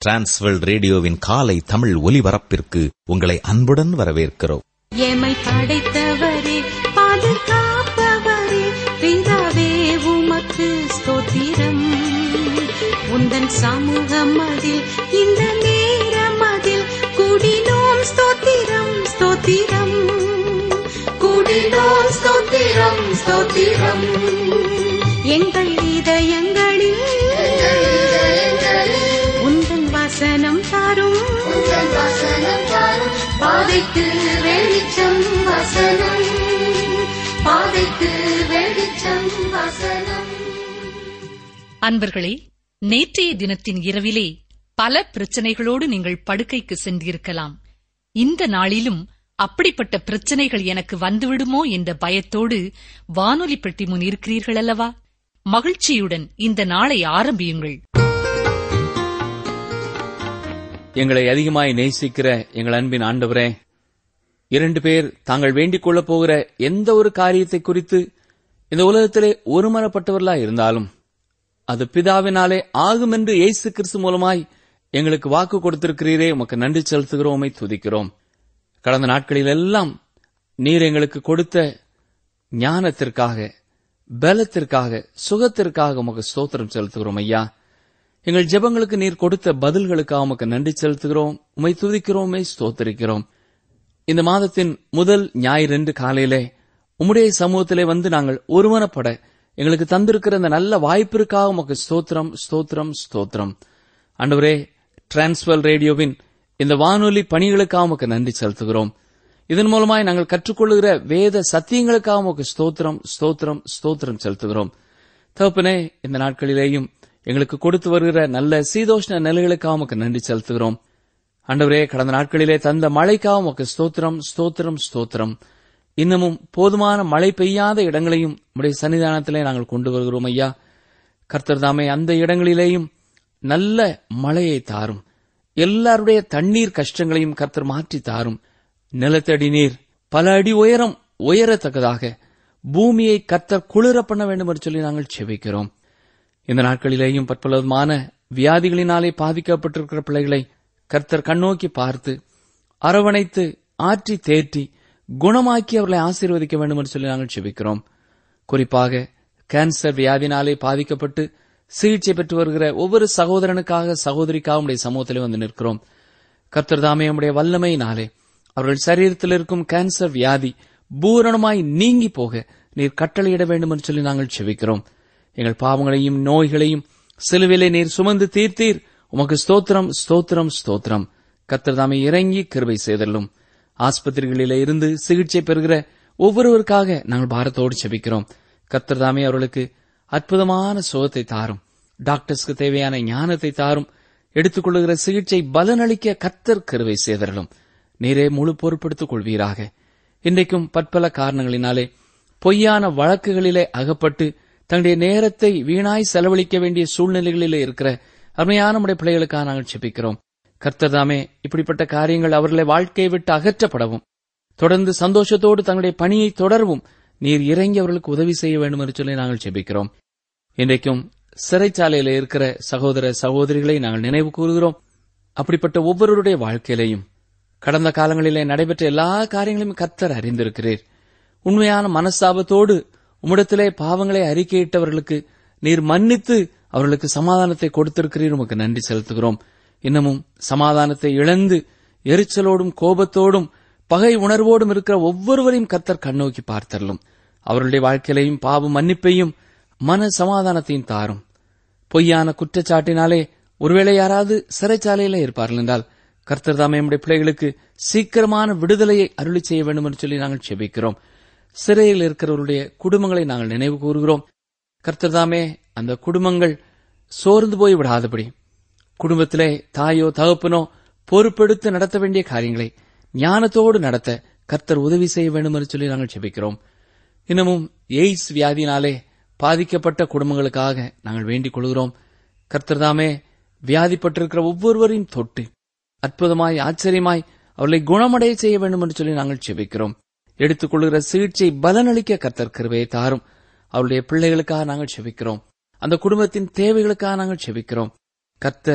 Transworld ரேடியோவின் காலை தமிழ் ஒலிபரப்பிற்கு உங்களை அன்புடன் வரவேற்கிறோம் எமை படைத்தவரே பாதுகாப்பவரே பிதாவே உமக்கு ஸ்தோத்திரம் உந்தன் சமூகம் அதில் இந்த நேரம் அதில் கூடினோம் ஸ்தோத்திரம் ஸ்தோத்திரம் கூடினோம் ஸ்தோத்திரம் ஸ்தோத்திரம் எங்கள் இதயங்களில் உந்தன் வசனம் தாரும் பாதைக்கு வெளிச்சம் வசனம் பாதைக்கு வெளிச்சம் வசனம் அன்பர்களே நேற்றைய தினத்தின் இரவிலே பல பிரச்சனைகளோடு நீங்கள் படுக்கைக்கு சென்றிருக்கலாம் இந்த நாளிலும் அப்படிப்பட்ட பிரச்சனைகள் எனக்கு வந்துவிடுமோ என்ற பயத்தோடு வானொலி பெட்டி முன் இருக்கிறீர்கள் அல்லவா மகிழ்ச்சியுடன் இந்த நாளை ஆரம்பியுங்கள் எங்களை அதிகமாய் நேசிக்கிற எங்கள் அன்பின் ஆண்டவரே இரண்டு பேர் தாங்கள் வேண்டிக் கொள்ளப் போகிற எந்த ஒரு காரியத்தை குறித்து இந்த உலகத்திலே ஒருமனப்பட்டவர்களா இருந்தாலும் அது பிதாவினாலே ஆகும் என்று இயேசு கிறிஸ்து மூலமாய் எங்களுக்கு வாக்கு கொடுத்திருக்கிறீரே உமக்கு நன்றி செலுத்துகிறோமை துதிக்கிறோம் கடந்த நாட்களில் எல்லாம் நீர் எங்களுக்கு கொடுத்த ஞானத்திற்காக பலத்திற்காக சுகத்திற்காக உமக்கு ஸ்தோத்திரம் செலுத்துகிறோம் ஐயா எங்கள் ஜெபங்களுக்கு நீர் கொடுத்த பதில்களுக்காக உமக்கு நன்றி செலுத்துகிறோம் உமை துதிக்கிறோமே ஸ்தோத்தரிக்கிறோம் இந்த மாதத்தின் முதல் ஞாயிறன்று காலையிலே உம்முடைய சமூகத்திலே வந்து நாங்கள் ஒருமனப்பட எங்களுக்கு தந்திருக்கிற இந்த நல்ல வாய்ப்பிற்காக உமக்கு ஸ்தோத்திரம் ஸ்தோத்திரம் ஸ்தோத்திரம் ஆண்டவரே டிரான்ஸ்வல் ரேடியோவின் இந்த வானொலி பணிகளுக்காக உமக்கு நன்றி செலுத்துகிறோம் இதன் மூலமாய் நாங்கள் கற்றுக்கொள்ளுகிற வேத சத்தியங்களுக்காக உமக்கு ஸ்தோத்திரம் ஸ்தோத்திரம் ஸ்தோத்திரம் செலுத்துகிறோம் தகப்பனே இந்த நாட்களிலேயும் எங்களுக்கு கொடுத்து வருகிற நல்ல சீதோஷ்ண நிலைகளுக்காக உமக்கு நன்றி செலுத்துகிறோம் ஆண்டவரே கடந்த நாட்களிலே தந்த மழைக்காக உமக்கு ஸ்தோத்திரம் ஸ்தோத்திரம் ஸ்தோத்திரம் இன்னமும் போதுமான மழை பெய்யாத இடங்களையும் உடைய சன்னிதானத்திலே நாங்கள் கொண்டு வருகிறோம் ஐயா கர்த்தர் தாமே அந்த இடங்களிலேயும் நல்ல மழையை தாரும் எல்லாருடைய தண்ணீர் கஷ்டங்களையும் கர்த்தர் மாற்றி தாரும் நிலத்தடி நீர் பல அடி உயரம் உயரத்தக்கதாக பூமியை கர்த்தர் குளிர பண்ண வேண்டும் என்று சொல்லி நாங்கள் செபிக்கிறோம் இந்த நாட்களிலேயும் பற்பலவிதமான வியாதிகளினாலே பாதிக்கப்பட்டிருக்கிற பிள்ளைகளை கர்த்தர் கண்ணோக்கி பார்த்து அரவணைத்து ஆற்றி தேற்றி குணமாக்கி அவர்களை ஆசீர்வதிக்க வேண்டும் என்று சொல்லி நாங்கள் செபிக்கிறோம் குறிப்பாக கேன்சர் வியாதினாலே பாதிக்கப்பட்டு சிகிச்சை பெற்று வருகிற ஒவ்வொரு சகோதரனுக்காக சகோதரிக்காக உடைய சமூகத்திலே வந்து நிற்கிறோம் கர்த்தர் தாமே உடைய வல்லமையினாலே அவர்கள் சரீரத்தில் இருக்கும் கேன்சர் வியாதி பூரணமாய் நீங்கி போக நீர் கட்டளையிட வேண்டும் என்று சொல்லி நாங்கள் செபிக்கிறோம் எங்கள் பாவங்களையும் நோய்களையும் சிலுவிலே நீர் சுமந்து தீர்த்தீர் உமக்கு ஸ்தோத்திரம் ஸ்தோத்திரம் ஸ்தோத்திரம் கர்த்தர் தாமே இறங்கி கிருபை செய்தல்லும் ஆஸ்பத்திரிகளிலே இருந்து சிகிச்சை பெறுகிற ஒவ்வொருவருக்காக நாங்கள் பாரத்தோடு செபிக்கிறோம் கர்த்தர் தாமே அவர்களுக்கு அற்புதமான சுகத்தை தாரும் டாக்டர்ஸ்க்கு தேவையான ஞானத்தை தாரும் எடுத்துக்கொள்ளுகிற சிகிச்சை பலனளிக்க கர்த்தர் கருவை செய்தரலும் நீரே முழு பொறுப்படுத்திக் கொள்வீராக இன்றைக்கும் பற்பல காரணங்களினாலே பொய்யான வழக்குகளிலே அகப்பட்டு தங்களுடைய நேரத்தை வீணாய் செலவழிக்க வேண்டிய சூழ்நிலைகளிலே இருக்கிற அருமையான நம்முடைய பிள்ளைகளுக்காக நாங்கள் செபிக்கிறோம் கர்த்தர் தாமே இப்படிப்பட்ட காரியங்கள் அவர்களை வாழ்க்கையை விட்டு அகற்றப்படவும் தொடர்ந்து சந்தோஷத்தோடு தங்களுடைய பணியை தொடரவும் நீர் இறங்கி அவர்களுக்கு உதவி செய்ய வேண்டும் என்று சொல்லி நாங்கள் செபிக்கிறோம் இன்றைக்கும் சிறைச்சாலையில் இருக்கிற சகோதர சகோதரிகளை நாங்கள் நினைவு கூறுகிறோம் அப்படிப்பட்ட ஒவ்வொருவருடைய வாழ்க்கையிலையும் கடந்த காலங்களிலே நடைபெற்ற எல்லா காரியங்களையும் கர்த்தர் அறிந்திருக்கிறீர் உண்மையான மனஸ்தாபத்தோடு உம்மிடத்திலே பாவங்களை அறிக்கையிட்டவர்களுக்கு நீர் மன்னித்து அவர்களுக்கு சமாதானத்தை கொடுத்திருக்கிறீர் உமக்கு நன்றி செலுத்துகிறோம் இன்னமும் சமாதானத்தை இழந்து எரிச்சலோடும் கோபத்தோடும் பகை உணர்வோடும் இருக்கிற ஒவ்வொருவரையும் கர்த்தர் கண்ணோக்கி பார்த்தரலும் அவர்களுடைய வாழ்க்கையிலையும் பாவ மன்னிப்பையும் மன சமாதானத்தையும் தாரும் பொய்யான குற்றச்சாட்டினாலே ஒருவேளை யாராவது சிறைச்சாலையில இருப்பார்கள் என்றால் கர்த்தர் தாமே நம்முடைய பிள்ளைகளுக்கு சீக்கிரமான விடுதலையை அருளி செய்ய வேண்டும் என்று சொல்லி நாங்கள் செபிக்கிறோம் சிறையில் இருக்கிறவருடைய குடும்பங்களை நாங்கள் நினைவு கூறுகிறோம் கர்த்தர் தாமே அந்த குடும்பங்கள் சோர்ந்து போய் விடாதபடி குடும்பத்திலே தாயோ தகப்பனோ பொறுப்பெடுத்து நடத்த வேண்டிய காரியங்களை ஞானத்தோடு நடத்த கர்த்தர் உதவி செய்ய வேண்டும் என்று சொல்லி நாங்கள் செபிக்கிறோம் இன்னமும் எய்ட்ஸ் வியாதினாலே பாதிக்கப்பட்ட குடும்பங்களுக்காக நாங்கள் வேண்டிக் கொள்கிறோம் கர்த்தர் தாமே வியாதிப்பட்டிருக்கிற ஒவ்வொருவரையும் தொட்டு அற்புதமாய் ஆச்சரியமாய் அவர்களை குணமடைய செய்ய வேண்டும் என்று சொல்லி நாங்கள் செபிக்கிறோம் எடுத்துக்கொள்கிற சிகிச்சை பலனளிக்க கர்த்தர் கிருபையை தாரும் அவருடைய பிள்ளைகளுக்காக நாங்கள் செபிக்கிறோம் அந்த குடும்பத்தின் தேவைகளுக்காக நாங்கள் செபிக்கிறோம் கர்த்தர்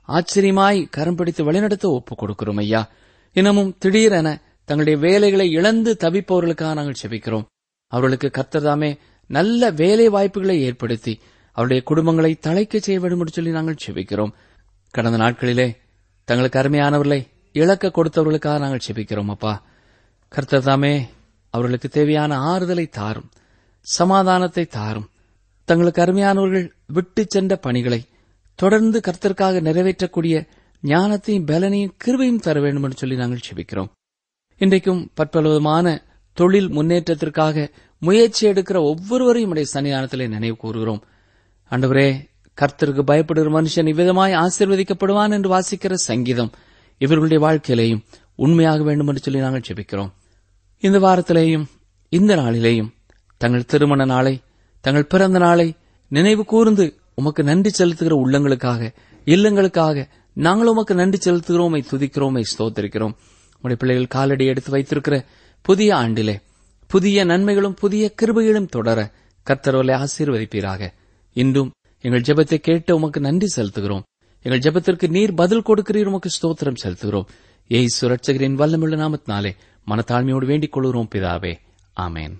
ஆச்சரியமாய் கரம் பிடித்து வழிநடத்த ஒப்புக் கொடுக்கிறோம் ஐயா இன்னமும் திடீரென தங்களுடைய வேலைகளை இழந்து தவிப்பவர்களுக்காக நாங்கள் செபிக்கிறோம் அவர்களுக்கு கர்த்தர்தாமே நல்ல வேலை வாய்ப்புகளை ஏற்படுத்தி அவருடைய குடும்பங்களை தழைக்க செய்ய வேண்டும் என்று சொல்லி நாங்கள் செபிக்கிறோம் கடந்த நாட்களிலே தங்களுக்கு அருமையானவர்களை இழக்க கொடுத்தவர்களுக்காக நாங்கள் செபிக்கிறோம் அப்பா கர்த்தர் தாமே அவர்களுக்கு தேவையான ஆறுதலை தாரும் சமாதானத்தை தாரும் தங்களுக்கு அருமையானவர்கள் விட்டு சென்ற பணிகளை தொடர்ந்து கர்த்தருக்காக நிறைவேற்றக்கூடிய ஞானத்தையும் பலனையும் கிருபையும் தர வேண்டும் என்று சொல்லி நாங்கள் செபிக்கிறோம் இன்றைக்கும் பற்பலவிதமான தொழில் முன்னேற்றத்திற்காக முயற்சி எடுக்கிற ஒவ்வொருவரையும் உடைய சன்னிதானத்திலே நினைவு கூறுகிறோம் ஆண்டவரே கர்த்தருக்கு பயப்படுகிற மனுஷன் இவ்விதமாய் ஆசீர்வதிக்கப்படுவான் என்று வாசிக்கிற சங்கீதம் இவர்களுடைய வாழ்க்கையிலேயும் உண்மையாக வேண்டும் என்று சொல்லி நாங்கள் ஜெபிக்கிறோம் இந்த வாரத்திலேயும் இந்த நாளிலேயும் தங்கள் திருமண நாளை தங்கள் பிறந்த நாளை நினைவு கூர்ந்து உமக்கு நன்றி செலுத்துகிற உள்ளங்களுக்காக இல்லங்களுக்காக நாங்கள் உமக்கு நன்றி செலுத்துகிறோமை துதிக்கிறோமை ஸ்தோத்திரிக்கிறோம் உடைய பிள்ளைகள் காலடி எடுத்து வைத்திருக்கிற புதிய ஆண்டிலே புதிய நன்மைகளும் புதிய கிருபைகளும் தொடர கர்த்தரோலை ஆசீர்வதிப்பீராக இன்றும் எங்கள் ஜெபத்தை கேட்டு உமக்கு நன்றி செலுத்துகிறோம் எங்கள் ஜெபத்திற்கு நீர் பதில் கொடுக்கிறீர் உமக்கு ஸ்தோத்திரம் செலுத்துகிறோம் ஏய் சுரட்சகரின் வல்லமுள்ள நாமத்தினாலே மனத்தாழ்மையோடு வேண்டிக் கொள்கிறோம் பிதாவே ஆமேன்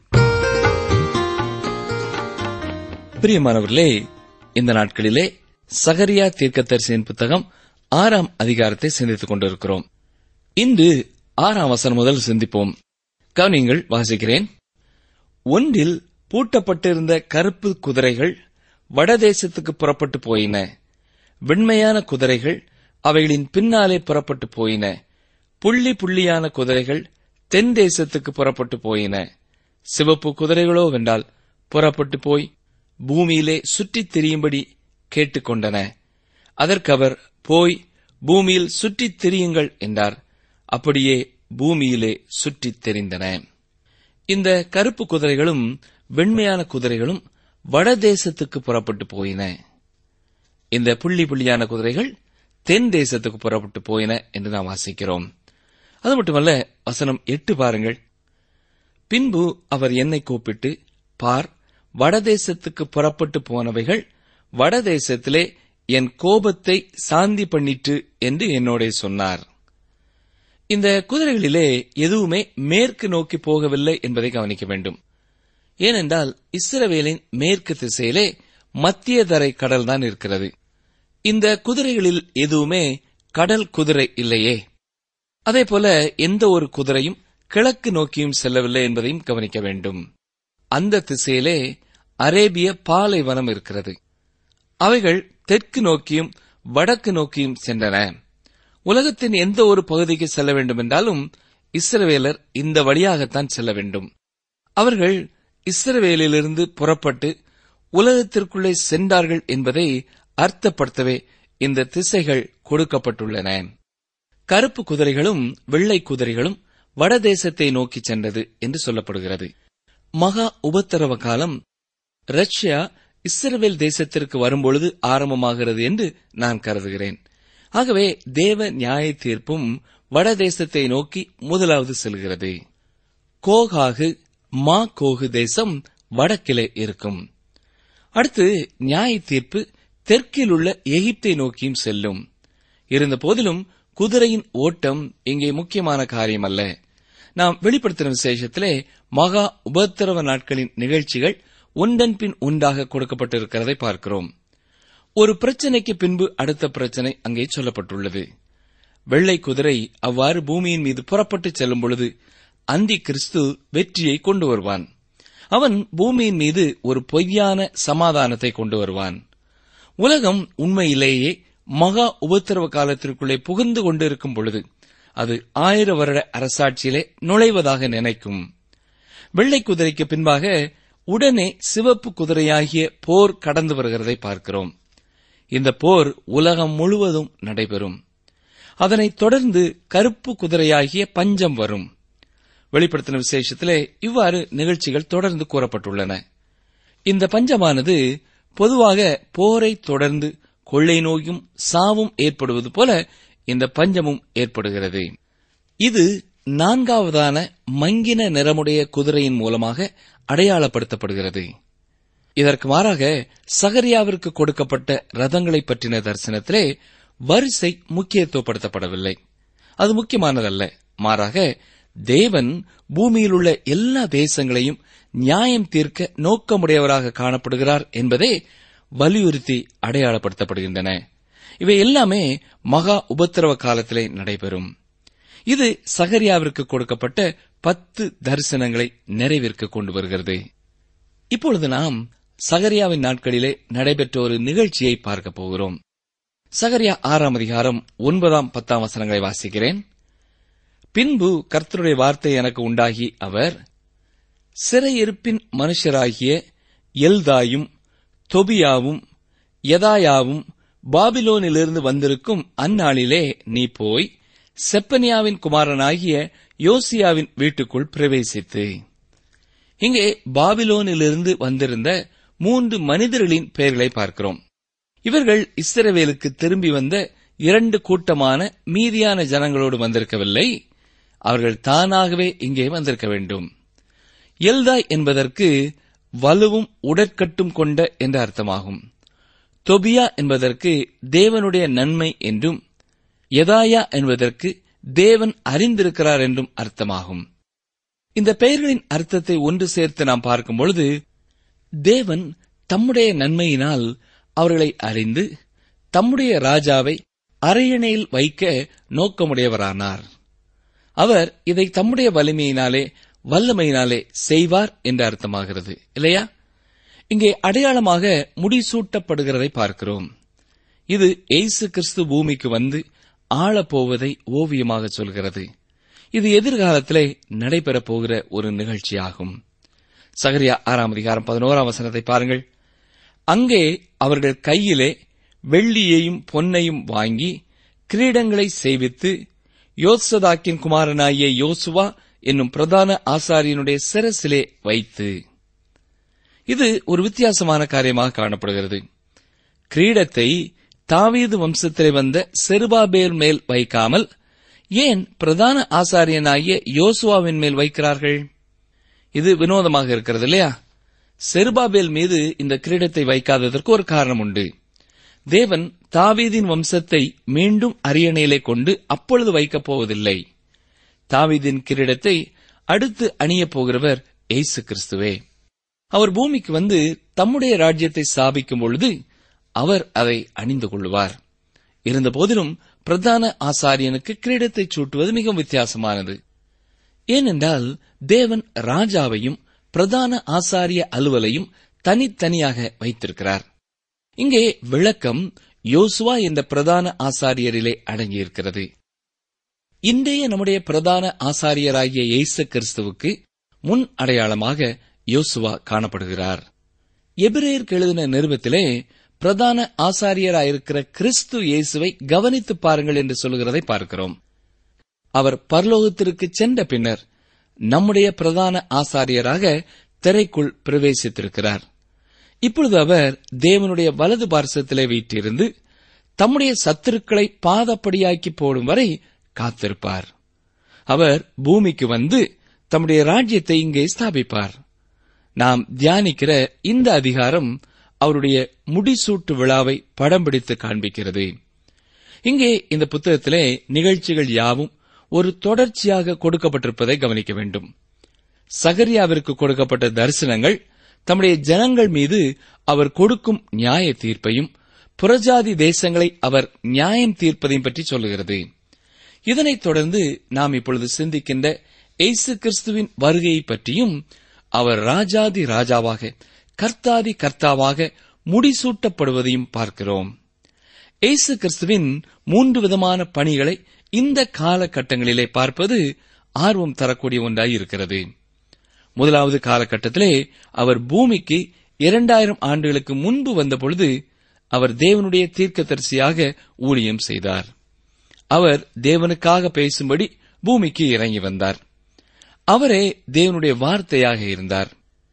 பிரியமானவர்களே இந்த நாட்களிலே சகரியா தீர்க்கதரிசியின் புத்தகம் ஆறாம் அதிகாரத்தை சிந்தித்துக் கொண்டிருக்கிறோம் இன்று ஆறாம் வசனம் முதல் சிந்திப்போம் கவனிங்கள் வாசிக்கிறேன் ஒன்றில் பூட்டப்பட்டிருந்த கருப்பு குதிரைகள் வடதேசத்துக்கு புறப்பட்டு போயின வெண்மையான குதிரைகள் அவைகளின் பின்னாலே புறப்பட்டு போயின புள்ளி புள்ளியான குதிரைகள் தென் தேசத்துக்கு புறப்பட்டு போயின சிவப்பு குதிரைகளோ வென்றால் புறப்பட்டு போய் பூமியிலே சுற்றித் திரியும்படி கேட்டுக்கொண்டன அதற்கு அவர் போய் பூமியில் சுற்றித் திரியுங்கள் என்றார் அப்படியே பூமியிலே சுற்றித் தெரிந்தன இந்த கருப்பு குதிரைகளும் வெண்மையான குதிரைகளும் வடதேசத்துக்கு புறப்பட்டு போயின இந்த புள்ளி புள்ளியான குதிரைகள் தென் தேசத்துக்கு புறப்பட்டு போயின என்று நாம் வாசிக்கிறோம் அது மட்டுமல்ல வசனம் எட்டு பாருங்கள் பின்பு அவர் என்னை கூப்பிட்டு பார் வடதேசத்துக்கு புறப்பட்டு போனவைகள் வடதேசத்திலே என் கோபத்தை சாந்தி பண்ணிற்று என்று என்னோட சொன்னார் இந்த குதிரைகளிலே எதுவுமே மேற்கு நோக்கி போகவில்லை என்பதை கவனிக்க வேண்டும் ஏனென்றால் இஸ்ரவேலின் மேற்கு திசையிலே மத்திய தரை கடல் தான் இருக்கிறது இந்த குதிரைகளில் எதுவுமே கடல் குதிரை இல்லையே அதேபோல எந்த ஒரு குதிரையும் கிழக்கு நோக்கியும் செல்லவில்லை என்பதையும் கவனிக்க வேண்டும் அந்த திசையிலே அரேபிய பாலைவனம் இருக்கிறது அவைகள் தெற்கு நோக்கியும் வடக்கு நோக்கியும் சென்றன உலகத்தின் எந்த ஒரு பகுதிக்கு செல்ல வேண்டும் என்றாலும் இஸ்ரவேலர் இந்த வழியாகத்தான் செல்ல வேண்டும் அவர்கள் இஸ்ரவேலிலிருந்து புறப்பட்டு உலகத்திற்குள்ளே சென்றார்கள் என்பதை அர்த்தப்படுத்தவே இந்த திசைகள் கொடுக்கப்பட்டுள்ளன கருப்பு குதிரைகளும் வெள்ளை குதிரைகளும் வடதேசத்தை நோக்கி சென்றது என்று சொல்லப்படுகிறது மகா உபத்திரவ காலம் ரஷ்யா இஸ்ரவேல் தேசத்திற்கு வரும்பொழுது ஆரம்பமாகிறது என்று நான் கருதுகிறேன் ஆகவே தேவ நியாய தீர்ப்பும் வடதேசத்தை நோக்கி முதலாவது செல்கிறது கோகாகு மா கோகு தேசம் வடக்கிலே இருக்கும் அடுத்து நியாய தீர்ப்பு தெற்கில் உள்ள எகிப்தை நோக்கியும் செல்லும் இருந்த போதிலும் குதிரையின் ஓட்டம் இங்கே முக்கியமான காரியம் அல்ல நாம் வெளிப்படுத்தின விசேஷத்திலே மகா உபத்திரவ நாட்களின் நிகழ்ச்சிகள் ஒன்றன் பின் ஒன்றாக கொடுக்கப்பட்டிருக்கிறதை பார்க்கிறோம் ஒரு பிரச்சனைக்கு பின்பு அடுத்த பிரச்சனை அங்கே சொல்லப்பட்டுள்ளது வெள்ளை குதிரை அவ்வாறு பூமியின் மீது புறப்பட்டு செல்லும் பொழுது அந்தி கிறிஸ்து வெற்றியை கொண்டு வருவான் அவன் பூமியின் மீது ஒரு பொய்யான சமாதானத்தை கொண்டு வருவான் உலகம் உண்மையிலேயே மகா உபத்திரவ காலத்திற்குள்ளே புகுந்து கொண்டிருக்கும் பொழுது அது ஆயிர வருட அரசாட்சியிலே நுழைவதாக நினைக்கும் வெள்ளை குதிரைக்கு பின்பாக உடனே சிவப்பு குதிரையாகிய போர் கடந்து வருகிறதை பார்க்கிறோம் இந்த போர் உலகம் முழுவதும் நடைபெறும் அதனைத் தொடர்ந்து கருப்பு குதிரையாகிய பஞ்சம் வரும் வெளிப்படுத்தின விசேஷத்திலே இவ்வாறு நிகழ்ச்சிகள் தொடர்ந்து கூறப்பட்டுள்ளன இந்த பஞ்சமானது பொதுவாக போரை தொடர்ந்து கொள்ளை நோயும் சாவும் ஏற்படுவது போல இந்த பஞ்சமும் ஏற்படுகிறது இது நான்காவதான மங்கின நிறமுடைய குதிரையின் மூலமாக அடையாளப்படுத்தப்படுகிறது இதற்கு மாறாக சகரியாவிற்கு கொடுக்கப்பட்ட ரதங்களை பற்றின தரிசனத்திலே வரிசை முக்கியத்துவப்படுத்தப்படவில்லை அது முக்கியமானதல்ல மாறாக தேவன் பூமியில் உள்ள எல்லா தேசங்களையும் நியாயம் தீர்க்க நோக்கமுடையவராக காணப்படுகிறார் என்பதே வலியுறுத்தி அடையாளப்படுத்தப்படுகின்றன இவை எல்லாமே மகா உபத்திரவ காலத்திலே நடைபெறும் இது சகரியாவிற்கு கொடுக்கப்பட்ட பத்து தரிசனங்களை நிறைவிற்கு கொண்டு வருகிறது இப்பொழுது நாம் சகரியாவின் நாட்களிலே நடைபெற்ற ஒரு நிகழ்ச்சியை பார்க்க போகிறோம் சகரியா ஆறாம் அதிகாரம் ஒன்பதாம் பத்தாம் வசனங்களை வாசிக்கிறேன் பின்பு கர்த்தருடைய வார்த்தை எனக்கு உண்டாகி அவர் சிறையிருப்பின் மனுஷராகிய எல்தாயும் தொபியாவும் யதாயாவும் பாபிலோனிலிருந்து வந்திருக்கும் அந்நாளிலே நீ போய் செப்பனியாவின் குமாரனாகிய யோசியாவின் வீட்டுக்குள் பிரவேசித்து இங்கே பாபிலோனிலிருந்து வந்திருந்த மூன்று மனிதர்களின் பெயர்களை பார்க்கிறோம் இவர்கள் இஸ்ரவேலுக்கு திரும்பி வந்த இரண்டு கூட்டமான மீதியான ஜனங்களோடு வந்திருக்கவில்லை அவர்கள் தானாகவே இங்கே வந்திருக்க வேண்டும் எல்தாய் என்பதற்கு வலுவும் உடற்கட்டும் கொண்ட என்ற அர்த்தமாகும் தொபியா என்பதற்கு தேவனுடைய நன்மை என்றும் யதாயா என்பதற்கு தேவன் அறிந்திருக்கிறார் என்றும் அர்த்தமாகும் இந்த பெயர்களின் அர்த்தத்தை ஒன்று சேர்த்து நாம் பார்க்கும் பொழுது தேவன் தம்முடைய நன்மையினால் அவர்களை அறிந்து தம்முடைய ராஜாவை அரியணையில் வைக்க நோக்கமுடையவரானார் அவர் இதை தம்முடைய வலிமையினாலே வல்லமையினாலே செய்வார் என்று அர்த்தமாகிறது இல்லையா இங்கே அடையாளமாக முடிசூட்டப்படுகிறதை பார்க்கிறோம் இது எய்சு கிறிஸ்து பூமிக்கு வந்து ஆளப்போவதை ஓவியமாக சொல்கிறது இது எதிர்காலத்திலே நடைபெறப் போகிற ஒரு நிகழ்ச்சியாகும் சகரியா ஆறாம் அதிகாரம் பதினோராம் வசனத்தை பாருங்கள் அங்கே அவர்கள் கையிலே வெள்ளியையும் பொன்னையும் வாங்கி கிரீடங்களை செய்வித்து யோத்சதாக்கின் குமாரனாகிய யோசுவா என்னும் பிரதான ஆசாரியனுடைய சிரசிலே வைத்து இது ஒரு வித்தியாசமான காரியமாக காணப்படுகிறது கிரீடத்தை தாவீது வம்சத்திலே வந்த செருபாபேல் மேல் வைக்காமல் ஏன் பிரதான ஆசாரியனாகிய யோசுவாவின் மேல் வைக்கிறார்கள் இது வினோதமாக இருக்கிறது இல்லையா செருபாபேல் மீது இந்த கிரீடத்தை வைக்காததற்கு ஒரு காரணம் உண்டு தேவன் தாவீதின் வம்சத்தை மீண்டும் அரியணையிலே கொண்டு அப்பொழுது வைக்கப் போவதில்லை தாவீதின் கிரீடத்தை அடுத்து அணியப் போகிறவர் ஏசு கிறிஸ்துவே அவர் பூமிக்கு வந்து தம்முடைய ராஜ்யத்தை ஸ்தாபிக்கும் பொழுது அவர் அதை அணிந்து கொள்வார் இருந்தபோதிலும் பிரதான ஆசாரியனுக்கு கிரீடத்தை சூட்டுவது மிகவும் வித்தியாசமானது ஏனென்றால் தேவன் ராஜாவையும் பிரதான ஆசாரிய அலுவலையும் தனித்தனியாக வைத்திருக்கிறார் இங்கே விளக்கம் யோசுவா என்ற பிரதான ஆசாரியரிலே அடங்கியிருக்கிறது இன்றைய நம்முடைய பிரதான ஆசாரியராகிய இயேசு கிறிஸ்துவுக்கு முன் அடையாளமாக யோசுவா காணப்படுகிறார் எபிரேயருக்கு எழுதின நிருபத்திலே பிரதான ஆசாரியராயிருக்கிற கிறிஸ்து இயேசுவை கவனித்து பாருங்கள் என்று சொல்கிறதை பார்க்கிறோம் அவர் பரலோகத்திற்கு சென்ற பின்னர் நம்முடைய பிரதான ஆசாரியராக திரைக்குள் பிரவேசித்திருக்கிறார் இப்பொழுது அவர் தேவனுடைய வலது பார்சத்திலே வீற்றிருந்து தம்முடைய சத்துருக்களை பாதப்படியாக்கி போடும் வரை காத்திருப்பார் அவர் பூமிக்கு வந்து தம்முடைய ராஜ்யத்தை இங்கே ஸ்தாபிப்பார் நாம் தியானிக்கிற இந்த அதிகாரம் அவருடைய முடிசூட்டு விழாவை படம் பிடித்து காண்பிக்கிறது இங்கே இந்த புத்தகத்திலே நிகழ்ச்சிகள் யாவும் ஒரு தொடர்ச்சியாக கொடுக்கப்பட்டிருப்பதை கவனிக்க வேண்டும் சகரியாவிற்கு கொடுக்கப்பட்ட தரிசனங்கள் தம்முடைய ஜனங்கள் மீது அவர் கொடுக்கும் நியாய தீர்ப்பையும் புறஜாதி தேசங்களை அவர் நியாயம் தீர்ப்பதையும் பற்றி சொல்லுகிறது இதனைத் தொடர்ந்து நாம் இப்பொழுது சிந்திக்கின்ற எய்சு கிறிஸ்துவின் வருகையை பற்றியும் அவர் ராஜாதி ராஜாவாக கர்த்தாதி கர்த்தாவாக முடிசூட்டப்படுவதையும் பார்க்கிறோம் எய்சு கிறிஸ்துவின் மூன்று விதமான பணிகளை இந்த காலகட்டங்களிலே பார்ப்பது ஆர்வம் தரக்கூடிய ஒன்றாய் இருக்கிறது முதலாவது காலகட்டத்திலே அவர் பூமிக்கு இரண்டாயிரம் ஆண்டுகளுக்கு முன்பு வந்தபொழுது அவர் தேவனுடைய தீர்க்கதரிசியாக ஊழியம் செய்தார் அவர் தேவனுக்காக பேசும்படி பூமிக்கு இறங்கி வந்தார் அவரே தேவனுடைய வார்த்தையாக இருந்தார்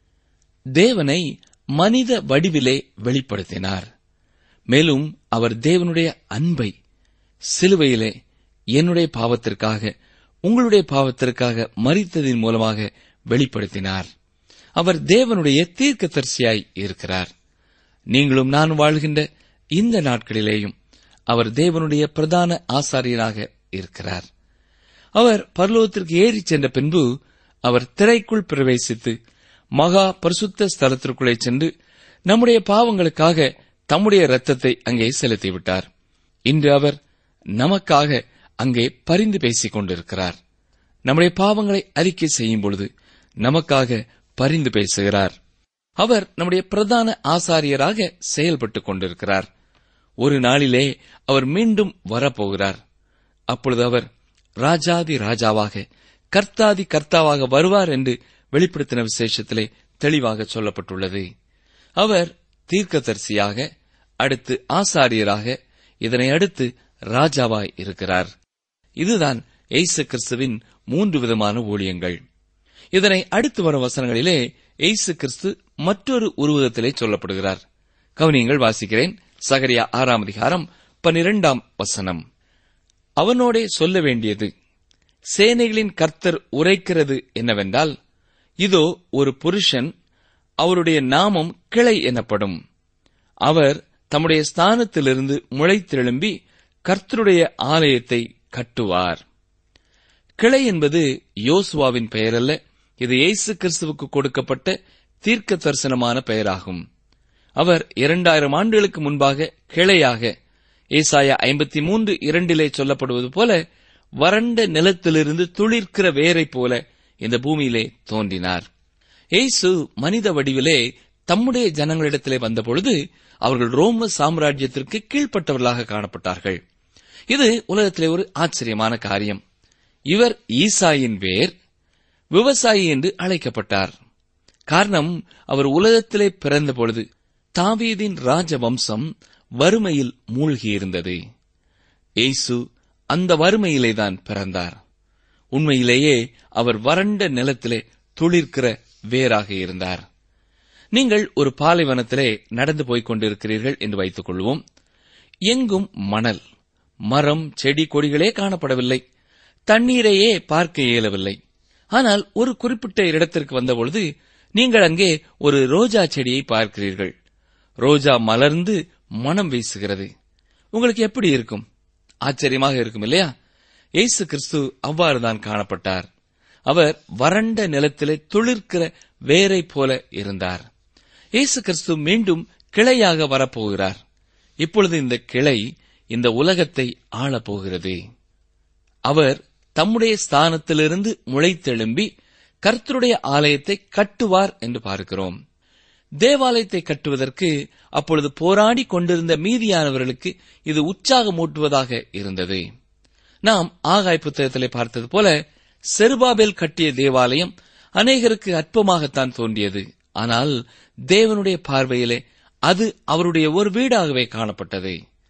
தேவனை மனித வடிவிலே வெளிப்படுத்தினார் மேலும் அவர் தேவனுடைய அன்பை சிலுவையிலே என்னுடைய பாவத்திற்காக உங்களுடைய பாவத்திற்காக மறித்ததின் மூலமாக வெளிப்படுத்தினார் அவர் தேவனுடைய தீர்க்கதரிசியாய் இருக்கிறார் நீங்களும் நான் வாழ்கின்ற இந்த நாட்களிலேயும் அவர் தேவனுடைய பிரதான ஆசாரியராக இருக்கிறார் அவர் பரலோகத்திற்கு ஏறிச் சென்ற பின்பு அவர் திரைக்குள் பிரவேசித்து மகா பரிசுத்த ஸ்தலத்திற்குள்ளே சென்று நம்முடைய பாவங்களுக்காக தம்முடைய இரத்தத்தை அங்கே செலுத்திவிட்டார் இன்று அவர் நமக்காக அங்கே பரிந்து பேசிக் கொண்டிருக்கிறார் நம்முடைய பாவங்களை அறிக்கை செய்யும் பொழுது நமக்காக பரிந்து பேசுகிறார் அவர் நம்முடைய பிரதான ஆசாரியராக செயல்பட்டுக் கொண்டிருக்கிறார் ஒரு நாளிலே அவர் மீண்டும் வரப்போகிறார் அப்பொழுது அவர் ராஜாதி ராஜாவாக கர்த்தாதி கர்த்தாவாக வருவார் என்று வெளிப்படுத்தின விசேஷத்திலே தெளிவாக சொல்லப்பட்டுள்ளது அவர் தீர்க்கதரிசியாக அடுத்து ஆசாரியராக இதனை அடுத்து ராஜாவாய் இருக்கிறார் இதுதான் எய்சு கிறிஸ்துவின் மூன்று விதமான ஊழியங்கள் இதனை அடுத்து வரும் வசனங்களிலே எய்சு கிறிஸ்து மற்றொரு உருவகத்திலே சொல்லப்படுகிறார் கவனியங்கள் வாசிக்கிறேன் சகரியா ஆறாம் அதிகாரம் பனிரெண்டாம் வசனம் அவனோடே சொல்ல வேண்டியது சேனைகளின் கர்த்தர் உரைக்கிறது என்னவென்றால் இதோ ஒரு புருஷன் அவருடைய நாமம் கிளை எனப்படும் அவர் தம்முடைய ஸ்தானத்திலிருந்து முளைத்தெழும்பி கர்த்தருடைய ஆலயத்தை கட்டுவார் கிளை என்பது யோசுவாவின் பெயரல்ல இது இயேசு கிறிஸ்துவுக்கு கொடுக்கப்பட்ட தீர்க்க தரிசனமான பெயராகும் அவர் இரண்டாயிரம் ஆண்டுகளுக்கு முன்பாக கிளையாக ஏசாயா ஐம்பத்தி மூன்று இரண்டிலே சொல்லப்படுவது போல வறண்ட நிலத்திலிருந்து துளிர்க்கிற வேரைப் போல இந்த பூமியிலே தோன்றினார் இயேசு மனித வடிவிலே தம்முடைய ஜனங்களிடத்திலே வந்தபொழுது அவர்கள் ரோம சாம்ராஜ்யத்திற்கு கீழ்ப்பட்டவர்களாக காணப்பட்டார்கள் இது உலகத்திலே ஒரு ஆச்சரியமான காரியம் இவர் ஈசாயின் வேர் விவசாயி என்று அழைக்கப்பட்டார் காரணம் அவர் உலகத்திலே பிறந்த பொழுது தாவீதின் ராஜவம்சம் வறுமையில் மூழ்கியிருந்தது இயேசு அந்த வறுமையிலேதான் பிறந்தார் உண்மையிலேயே அவர் வறண்ட நிலத்திலே துளிர்க்கிற வேராக இருந்தார் நீங்கள் ஒரு பாலைவனத்திலே நடந்து போய்க் கொண்டிருக்கிறீர்கள் என்று வைத்துக் கொள்வோம் எங்கும் மணல் மரம் செடி கொடிகளே காணப்படவில்லை தண்ணீரையே பார்க்க இயலவில்லை ஆனால் ஒரு குறிப்பிட்ட இடத்திற்கு வந்தபொழுது நீங்கள் அங்கே ஒரு ரோஜா செடியை பார்க்கிறீர்கள் ரோஜா மலர்ந்து மனம் வீசுகிறது உங்களுக்கு எப்படி இருக்கும் ஆச்சரியமாக இருக்கும் இல்லையா இயேசு கிறிஸ்து அவ்வாறுதான் காணப்பட்டார் அவர் வறண்ட நிலத்திலே துளிர்க்கிற வேரை போல இருந்தார் இயேசு கிறிஸ்து மீண்டும் கிளையாக வரப்போகிறார் இப்பொழுது இந்த கிளை இந்த உலகத்தை ஆளப்போகிறது அவர் தம்முடைய ஸ்தானத்திலிருந்து முளைத்தெழும்பி கர்த்தருடைய ஆலயத்தை கட்டுவார் என்று பார்க்கிறோம் தேவாலயத்தை கட்டுவதற்கு அப்பொழுது போராடி கொண்டிருந்த மீதியானவர்களுக்கு இது உற்சாகமூட்டுவதாக இருந்தது நாம் ஆகாய் புத்தகத்திலே பார்த்தது போல செருபாபேல் கட்டிய தேவாலயம் அநேகருக்கு அற்பமாகத்தான் தோன்றியது ஆனால் தேவனுடைய பார்வையிலே அது அவருடைய ஒரு வீடாகவே காணப்பட்டது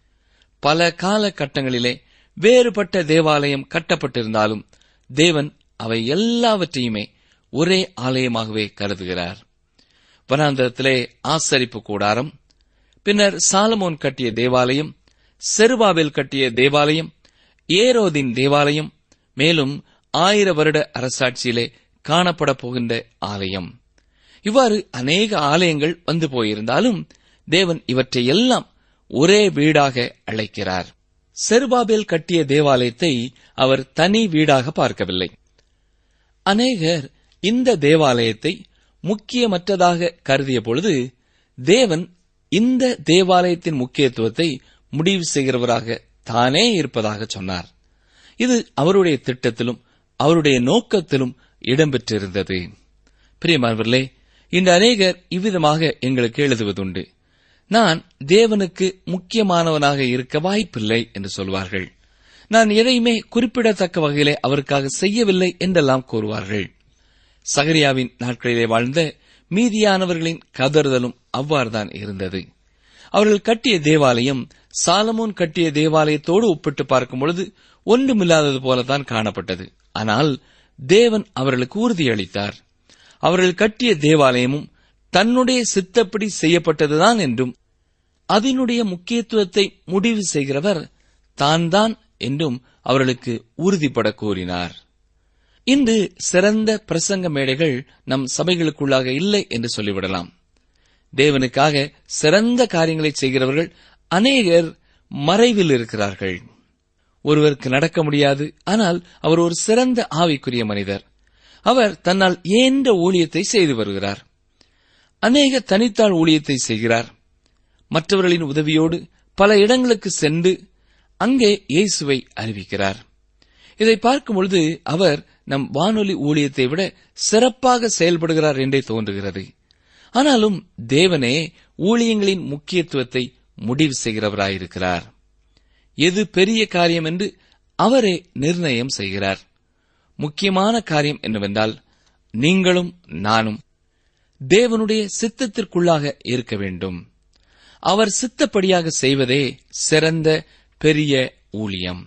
பல காலகட்டங்களிலே வேறுபட்ட தேவாலயம் கட்டப்பட்டிருந்தாலும் தேவன் அவை எல்லாவற்றையுமே ஒரே ஆலயமாகவே கருதுகிறார் வனாந்தரத்திலே ஆசரிப்பு கூடாரம் பின்னர் சாலமோன் கட்டிய தேவாலயம் செருபாபேல் கட்டிய தேவாலயம் ஏரோதின் தேவாலயம் மேலும் ஆயிர வருட அரசாட்சியிலே காணப்பட போகின்ற ஆலயம் இவ்வாறு அநேக ஆலயங்கள் வந்து போயிருந்தாலும் தேவன் இவற்றை எல்லாம் ஒரே வீடாக அழைக்கிறார் செருபாபேல் கட்டிய தேவாலயத்தை அவர் தனி வீடாக பார்க்கவில்லை அநேகர் இந்த தேவாலயத்தை முக்கியமற்றதாக கருதிய பொழுது தேவன் இந்த தேவாலயத்தின் முக்கியத்துவத்தை முடிவு செய்கிறவராக தானே இருப்பதாக சொன்னார் இது அவருடைய திட்டத்திலும் அவருடைய நோக்கத்திலும் இடம்பெற்றிருந்தது பிரியமானவர்களே இன்று அநேகர் இவ்விதமாக எங்களுக்கு எழுதுவதுண்டு நான் தேவனுக்கு முக்கியமானவனாக இருக்க வாய்ப்பில்லை என்று சொல்வார்கள் நான் எதையுமே குறிப்பிடத்தக்க வகையிலே அவருக்காக செய்யவில்லை என்றெல்லாம் கூறுவார்கள் சகரியாவின் நாட்களிலே வாழ்ந்த மீதியானவர்களின் கதறுதலும் அவ்வாறுதான் இருந்தது அவர்கள் கட்டிய தேவாலயம் சாலமோன் கட்டிய தேவாலயத்தோடு ஒப்பிட்டு பார்க்கும் பொழுது ஒன்றுமில்லாதது போலதான் காணப்பட்டது ஆனால் தேவன் அவர்களுக்கு உறுதியளித்தார் அவர்கள் கட்டிய தேவாலயமும் தன்னுடைய சித்தப்படி செய்யப்பட்டதுதான் என்றும் அதனுடைய முக்கியத்துவத்தை முடிவு செய்கிறவர் தான் தான் என்றும் அவர்களுக்கு உறுதிப்பட கூறினார் இன்று சிறந்த பிரசங்க மேடைகள் நம் சபைகளுக்குள்ளாக இல்லை என்று சொல்லிவிடலாம் தேவனுக்காக சிறந்த காரியங்களை செய்கிறவர்கள் அநேகர் மறைவில் இருக்கிறார்கள் ஒருவருக்கு நடக்க முடியாது ஆனால் அவர் ஒரு சிறந்த ஆவிக்குரிய மனிதர் அவர் தன்னால் ஏன்ற ஊழியத்தை செய்து வருகிறார் அநேக தனித்தாள் ஊழியத்தை செய்கிறார் மற்றவர்களின் உதவியோடு பல இடங்களுக்கு சென்று அங்கே இயேசுவை அறிவிக்கிறார் இதை பார்க்கும் பொழுது அவர் நம் வானொலி ஊழியத்தை விட சிறப்பாக செயல்படுகிறார் என்றே தோன்றுகிறது ஆனாலும் தேவனே ஊழியங்களின் முக்கியத்துவத்தை முடிவு செய்கிறவராயிருக்கிறார் எது பெரிய காரியம் என்று அவரே நிர்ணயம் செய்கிறார் முக்கியமான காரியம் என்னவென்றால் நீங்களும் நானும் தேவனுடைய சித்தத்திற்குள்ளாக இருக்க வேண்டும் அவர் சித்தப்படியாக செய்வதே சிறந்த பெரிய ஊழியம்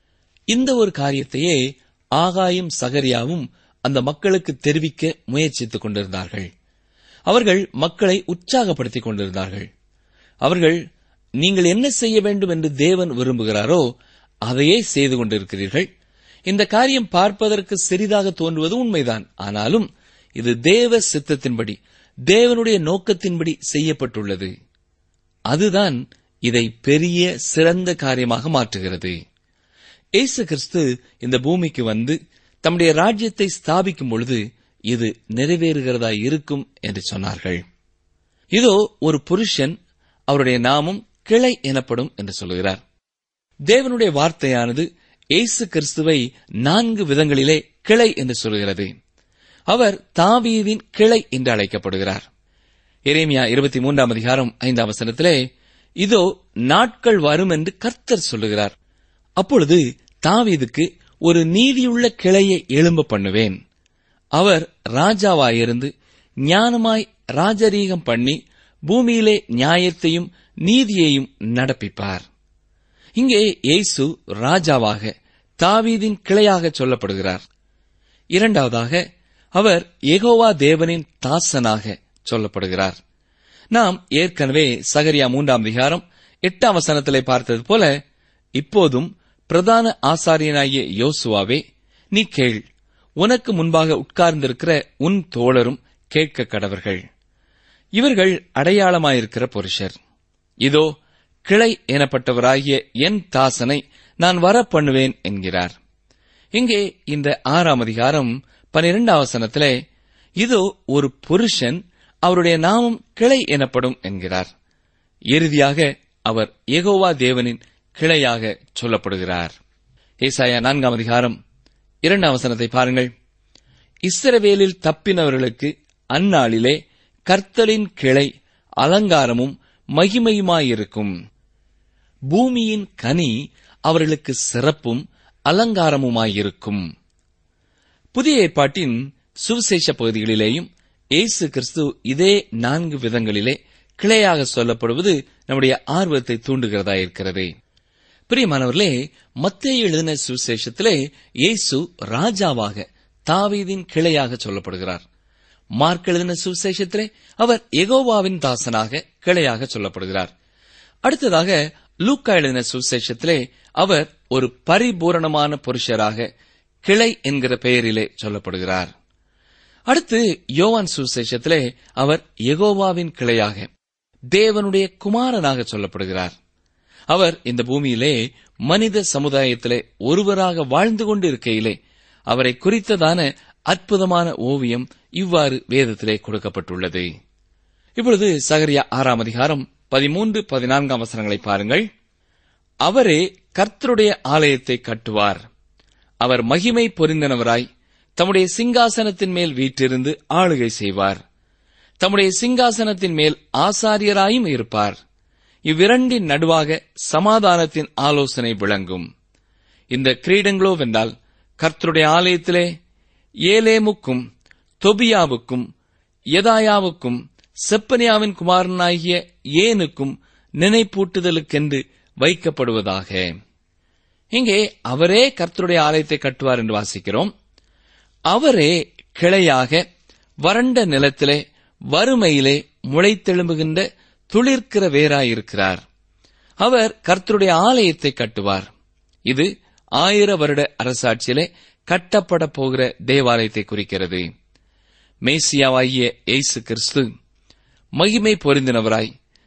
இந்த ஒரு காரியத்தையே ஆகாயும் சகரியாவும் அந்த மக்களுக்கு தெரிவிக்க முயற்சித்துக் கொண்டிருந்தார்கள் அவர்கள் மக்களை உற்சாகப்படுத்திக் கொண்டிருந்தார்கள் அவர்கள் நீங்கள் என்ன செய்ய வேண்டும் என்று தேவன் விரும்புகிறாரோ அதையே செய்து கொண்டிருக்கிறீர்கள் இந்த காரியம் பார்ப்பதற்கு சிறிதாக தோன்றுவது உண்மைதான் ஆனாலும் இது தேவ சித்தத்தின்படி தேவனுடைய நோக்கத்தின்படி செய்யப்பட்டுள்ளது அதுதான் இதை பெரிய சிறந்த காரியமாக மாற்றுகிறது இயேசு கிறிஸ்து இந்த பூமிக்கு வந்து தம்முடைய ராஜ்யத்தை ஸ்தாபிக்கும் பொழுது இது நிறைவேறுகிறதா இருக்கும் என்று சொன்னார்கள் இதோ ஒரு புருஷன் அவருடைய நாமம் கிளை எனப்படும் என்று சொல்கிறார் தேவனுடைய வார்த்தையானது இயேசு கிறிஸ்துவை நான்கு விதங்களிலே கிளை என்று சொல்கிறது அவர் தாவீதின் கிளை என்று அழைக்கப்படுகிறார் எரேமியா இருபத்தி மூன்றாம் அதிகாரம் ஐந்தாம் வசனத்திலே இதோ நாட்கள் வரும் என்று கர்த்தர் சொல்லுகிறார் அப்பொழுது தாவீதுக்கு ஒரு நீதியுள்ள கிளையை எழும்ப பண்ணுவேன் அவர் ராஜாவாயிருந்து ஞானமாய் ராஜரீகம் பண்ணி பூமியிலே நியாயத்தையும் நீதியையும் நடப்பிப்பார் இங்கே இயேசு ராஜாவாக தாவீதின் கிளையாக சொல்லப்படுகிறார் இரண்டாவதாக அவர் எகோவா தேவனின் தாசனாக சொல்லப்படுகிறார் நாம் ஏற்கனவே சகரியா மூன்றாம் அதிகாரம் எட்டாம் வசனத்திலே பார்த்தது போல இப்போதும் பிரதான ஆசாரியனாகிய யோசுவாவே நீ கேள் உனக்கு முன்பாக உட்கார்ந்திருக்கிற உன் தோழரும் கேட்க கடவர்கள் இவர்கள் அடையாளமாயிருக்கிற புருஷர் இதோ கிளை எனப்பட்டவராகிய என் தாசனை நான் வர பண்ணுவேன் என்கிறார் இங்கே இந்த ஆறாம் அதிகாரம் பனிரெண்டாம் வசனத்திலே இதோ ஒரு புருஷன் அவருடைய நாமம் கிளை எனப்படும் என்கிறார் இறுதியாக அவர் எகோவா தேவனின் கிளையாக சொல்லப்படுகிறார் ஏசாயா நான்காம் அதிகாரம் இரண்டாம் வசனத்தை பாருங்கள் இஸ்ரவேலில் தப்பினவர்களுக்கு அந்நாளிலே கர்த்தரின் கிளை அலங்காரமும் மகிமையுமாயிருக்கும் பூமியின் கனி அவர்களுக்கு சிறப்பும் அலங்காரமுமாயிருக்கும் புதிய ஏற்பாட்டின் சுவிசேஷ பகுதிகளிலேயும் இயேசு கிறிஸ்து இதே நான்கு விதங்களிலே கிளையாக சொல்லப்படுவது நம்முடைய ஆர்வத்தை தூண்டுகிறதா இருக்கிறது பிரியமானவர்களே மத்திய எழுதின சுவிசேஷத்திலே இயேசு ராஜாவாக தாவீதின் கிளையாக சொல்லப்படுகிறார் மார்க் எழுதின சுவிசேஷத்திலே அவர் எகோவாவின் தாசனாக கிளையாக சொல்லப்படுகிறார் அடுத்ததாக லூக்கா எழுதின சுவிசேஷத்திலே அவர் ஒரு பரிபூரணமான புருஷராக கிளை என்கிற பெயரிலே சொல்லப்படுகிறார் அடுத்து யோவான் சுவிசேஷத்திலே அவர் எகோவாவின் கிளையாக தேவனுடைய குமாரனாக சொல்லப்படுகிறார் அவர் இந்த பூமியிலே மனித சமுதாயத்திலே ஒருவராக வாழ்ந்து கொண்டிருக்கையிலே அவரை குறித்ததான அற்புதமான ஓவியம் இவ்வாறு வேதத்திலே கொடுக்கப்பட்டுள்ளது இப்பொழுது சகரியா ஆறாம் அதிகாரம் பதிமூன்று பதினான்காம் வசனங்களை பாருங்கள் அவரே கர்த்தருடைய ஆலயத்தை கட்டுவார் அவர் மகிமை பொரிந்தனவராய் தம்முடைய சிங்காசனத்தின் மேல் வீற்றிருந்து ஆளுகை செய்வார் தம்முடைய சிங்காசனத்தின் மேல் ஆசாரியராயும் இருப்பார் இவ்விரண்டின் நடுவாக சமாதானத்தின் ஆலோசனை விளங்கும் இந்த கிரீடங்களோ வென்றால் கர்த்தருடைய ஆலயத்திலே ஏலேமுக்கும் தொபியாவுக்கும் யதாயாவுக்கும் செப்பனியாவின் குமாரனாகிய ஏனுக்கும் நினைப்பூட்டுதலுக்கென்று வைக்கப்படுவதாக இங்கே அவரே கர்த்தருடைய ஆலயத்தை கட்டுவார் என்று வாசிக்கிறோம் அவரே கிளையாக வறண்ட நிலத்திலே வறுமையிலே முளைத்தெழும்புகின்ற துளிர்க்கிற வேராயிருக்கிறார் அவர் கர்த்தருடைய ஆலயத்தை கட்டுவார் இது ஆயிர வருட அரசாட்சியிலே கட்டப்பட போகிற தேவாலயத்தை குறிக்கிறது மேசியாவாகிய இயேசு கிறிஸ்து மகிமை பொருந்தினவராய்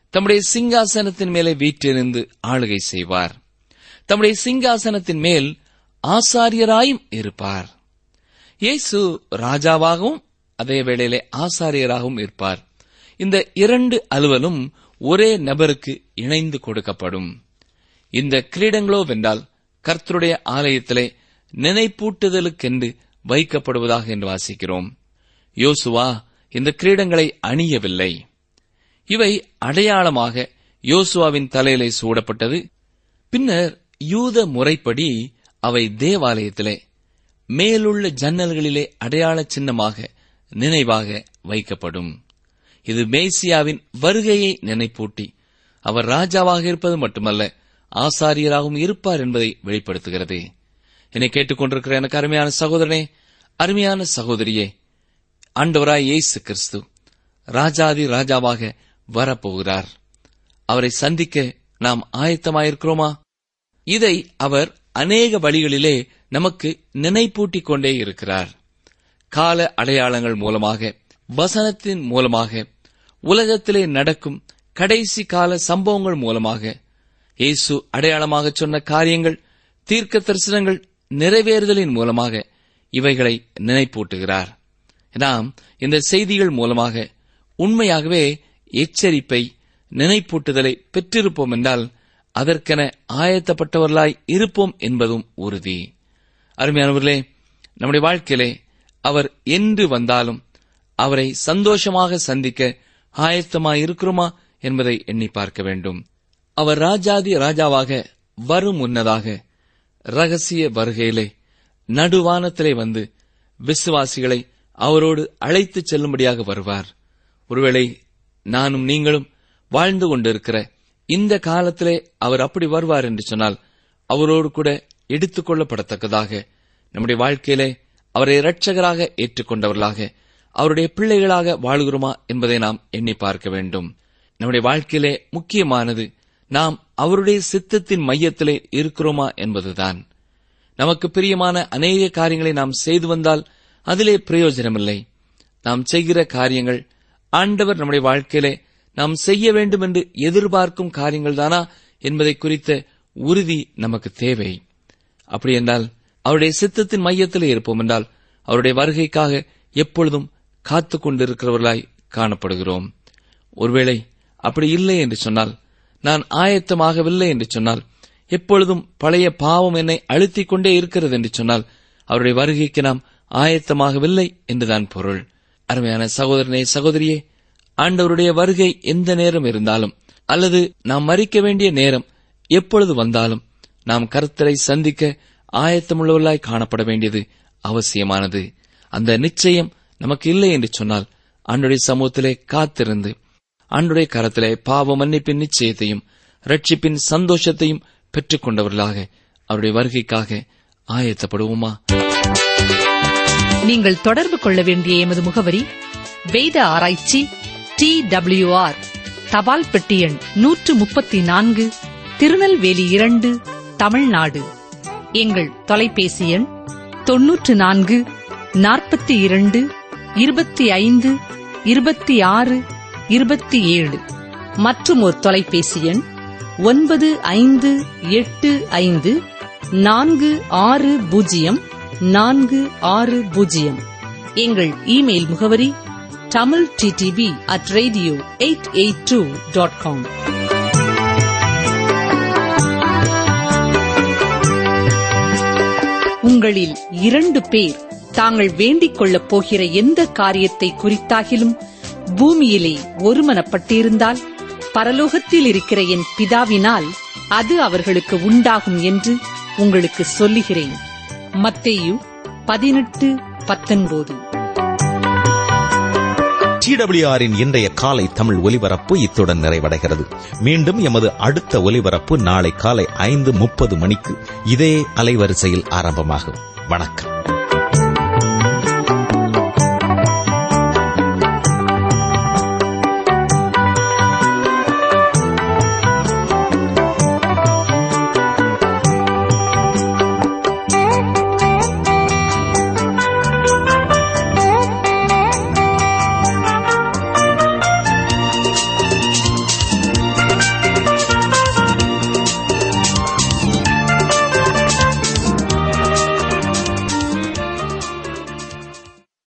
தம்முடைய சிங்காசனத்தின் மேலே வீற்றிருந்து ஆளுகை செய்வார் தம்முடைய சிங்காசனத்தின் மேல் ஆசாரியராயும் இருப்பார் இயேசு ராஜாவாகவும் அதே வேளையிலே ஆசாரியராகவும் இருப்பார் இந்த இரண்டு அலுவலும் ஒரே நபருக்கு இணைந்து கொடுக்கப்படும் இந்த கிரீடங்களோ வென்றால் கர்த்தருடைய ஆலயத்திலே நினைப்பூட்டுதலுக்கென்று வைக்கப்படுவதாக என்று வாசிக்கிறோம் யோசுவா இந்த கிரீடங்களை அணியவில்லை இவை அடையாளமாக யோசுவாவின் தலையிலே சூடப்பட்டது பின்னர் யூத முறைப்படி அவை தேவாலயத்திலே மேலுள்ள ஜன்னல்களிலே அடையாள சின்னமாக நினைவாக வைக்கப்படும் இது மேசியாவின் வருகையை நினைப்பூட்டி அவர் ராஜாவாக இருப்பது மட்டுமல்ல ஆசாரியராகவும் இருப்பார் என்பதை வெளிப்படுத்துகிறது என்னை கேட்டுக்கொண்டிருக்கிற எனக்கு அருமையான சகோதரனே அருமையான சகோதரியே ஆண்டவராய் இயேசு கிறிஸ்து ராஜாதி ராஜாவாக வரப்போகிறார் அவரை சந்திக்க நாம் ஆயத்தமாயிருக்கிறோமா இதை அவர் அநேக வழிகளிலே நமக்கு நினைப்பூட்டிக் கொண்டே இருக்கிறார் கால அடையாளங்கள் மூலமாக வசனத்தின் மூலமாக உலகத்திலே நடக்கும் கடைசி கால சம்பவங்கள் மூலமாக இயேசு அடையாளமாக சொன்ன காரியங்கள் தீர்க்க தரிசனங்கள் நிறைவேறுதலின் மூலமாக இவைகளை நினைப்பூட்டுகிறார் நாம் இந்த செய்திகள் மூலமாக உண்மையாகவே எச்சரிப்பை நினைப்பூட்டுதலை பெற்றிருப்போம் என்றால் அதற்கென ஆயத்தப்பட்டவர்களாய் இருப்போம் என்பதும் உறுதி அருமையானவர்களே நம்முடைய வாழ்க்கையிலே அவர் என்று வந்தாலும் அவரை சந்தோஷமாக சந்திக்க ஆயத்தமாய் இருக்கிறோமா என்பதை எண்ணி பார்க்க வேண்டும் அவர் ராஜாதி ராஜாவாக வரும் முன்னதாக ரகசிய வருகையிலே நடுவானத்திலே வந்து விசுவாசிகளை அவரோடு அழைத்துச் செல்லும்படியாக வருவார் ஒருவேளை நானும் நீங்களும் வாழ்ந்து கொண்டிருக்கிற இந்த காலத்திலே அவர் அப்படி வருவார் என்று சொன்னால் அவரோடு கூட எடுத்துக் கொள்ளப்படத்தக்கதாக நம்முடைய வாழ்க்கையிலே அவரை இரட்சகராக ஏற்றுக்கொண்டவர்களாக அவருடைய பிள்ளைகளாக வாழுகிறோமா என்பதை நாம் எண்ணி பார்க்க வேண்டும் நம்முடைய வாழ்க்கையிலே முக்கியமானது நாம் அவருடைய சித்தத்தின் மையத்திலே இருக்கிறோமா என்பதுதான் நமக்கு பிரியமான அநேக காரியங்களை நாம் செய்து வந்தால் அதிலே பிரயோஜனமில்லை நாம் செய்கிற காரியங்கள் ஆண்டவர் நம்முடைய வாழ்க்கையிலே நாம் செய்ய வேண்டும் என்று எதிர்பார்க்கும் காரியங்கள் தானா என்பதை குறித்த உறுதி நமக்கு தேவை அப்படி என்றால் அவருடைய சித்தத்தின் மையத்திலே இருப்போம் என்றால் அவருடைய வருகைக்காக எப்பொழுதும் காத்துக் கொண்டிருக்கிறவர்களாய் காணப்படுகிறோம் ஒருவேளை அப்படி இல்லை என்று சொன்னால் நான் ஆயத்தமாகவில்லை என்று சொன்னால் எப்பொழுதும் பழைய பாவம் என்னை அழுத்திக் கொண்டே இருக்கிறது என்று சொன்னால் அவருடைய வருகைக்கு நாம் ஆயத்தமாகவில்லை என்றுதான் பொருள் அருமையான சகோதரனே சகோதரியே ஆண்டவருடைய வருகை எந்த நேரம் இருந்தாலும் அல்லது நாம் மறிக்க வேண்டிய நேரம் எப்பொழுது வந்தாலும் நாம் கர்த்தரை சந்திக்க ஆயத்தமுள்ளவர்களாய் காணப்பட வேண்டியது அவசியமானது அந்த நிச்சயம் நமக்கு இல்லை என்று சொன்னால் ஆண்டுடைய சமூகத்திலே காத்திருந்து ஆண்டுடைய கரத்திலே பாவ மன்னிப்பின் நிச்சயத்தையும் ரட்சிப்பின் சந்தோஷத்தையும் பெற்றுக் கொண்டவர்களாக அவருடைய வருகைக்காக ஆயத்தப்படுவோமா நீங்கள் தொடர்பு கொள்ள வேண்டிய எமது முகவரி வேத ஆராய்ச்சி டி ஆர் தபால் பெட்டி எண் நூற்று முப்பத்தி நான்கு திருநெல்வேலி இரண்டு தமிழ்நாடு எங்கள் தொலைபேசி எண் தொன்னூற்று நான்கு நாற்பத்தி இரண்டு இருபத்தி ஐந்து இருபத்தி ஆறு இருபத்தி ஏழு மற்றும் ஒரு தொலைபேசி எண் ஒன்பது ஐந்து எட்டு ஐந்து நான்கு ஆறு பூஜ்ஜியம் நான்கு ஆறு பூஜ்ஜியம் எங்கள் இமெயில் முகவரி Tamil TTP at radio eight eight two dot com உங்களில் இரண்டு பேர் தாங்கள் வேண்டிக் கொள்ளப் போகிற எந்த காரியத்தை குறித்தாகிலும் பூமியிலே ஒருமனப்பட்டிருந்தால் பரலோகத்தில் இருக்கிற என் பிதாவினால் அது அவர்களுக்கு உண்டாகும் என்று உங்களுக்கு சொல்லுகிறேன் மத்தேயு பதினெட்டு பத்தொன்பது டிடபிள்யூஆரின் இன்றைய காலை தமிழ் ஒலிபரப்பு இத்துடன் நிறைவடைகிறது மீண்டும் எமது அடுத்த ஒலிபரப்பு நாளை காலை ஐந்து முப்பது மணிக்கு இதே அலைவரிசையில் ஆரம்பமாகும் வணக்கம்